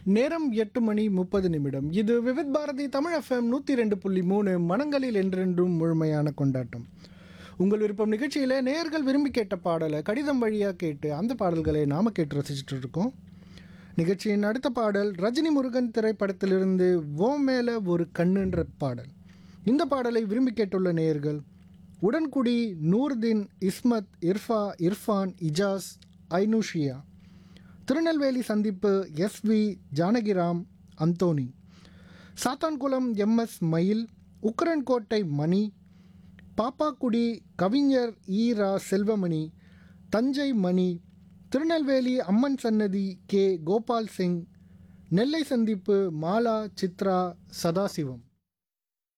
நேரம் எட்டு மணி முப்பது நிமிடம் இது விவித் பாரதி தமிழ் எஃப்எம் நூற்றி ரெண்டு புள்ளி மூணு மனங்களில் என்றென்றும் முழுமையான கொண்டாட்டம் உங்கள் விருப்பம் நிகழ்ச்சியில் நேயர்கள் விரும்பி கேட்ட பாடலை கடிதம் வழியாக கேட்டு அந்த பாடல்களை நாம் கேட்டு ரசிச்சுட்டு இருக்கோம் நிகழ்ச்சியின் அடுத்த பாடல் ரஜினி முருகன் திரைப்படத்திலிருந்து ஓ மேலே ஒரு கண்ணுன்ற பாடல் இந்த பாடலை விரும்பி கேட்டுள்ள நேயர்கள் உடன்குடி நூர்தீன் இஸ்மத் இர்ஃபா இர்ஃபான் இஜாஸ் ஐனுஷியா திருநெல்வேலி சந்திப்பு SV Janakiram Anthony Sathankulam MS Mayil Ukkarankottai மணி பாப்பாக்குடி கவிஞர் ஈரா செல்வமணி தஞ்சை மணி திருநெல்வேலி அம்மன் சன்னதி கே கோபால் சிங் நெல்லை சந்திப்பு மாலா சித்ரா சதாசிவம்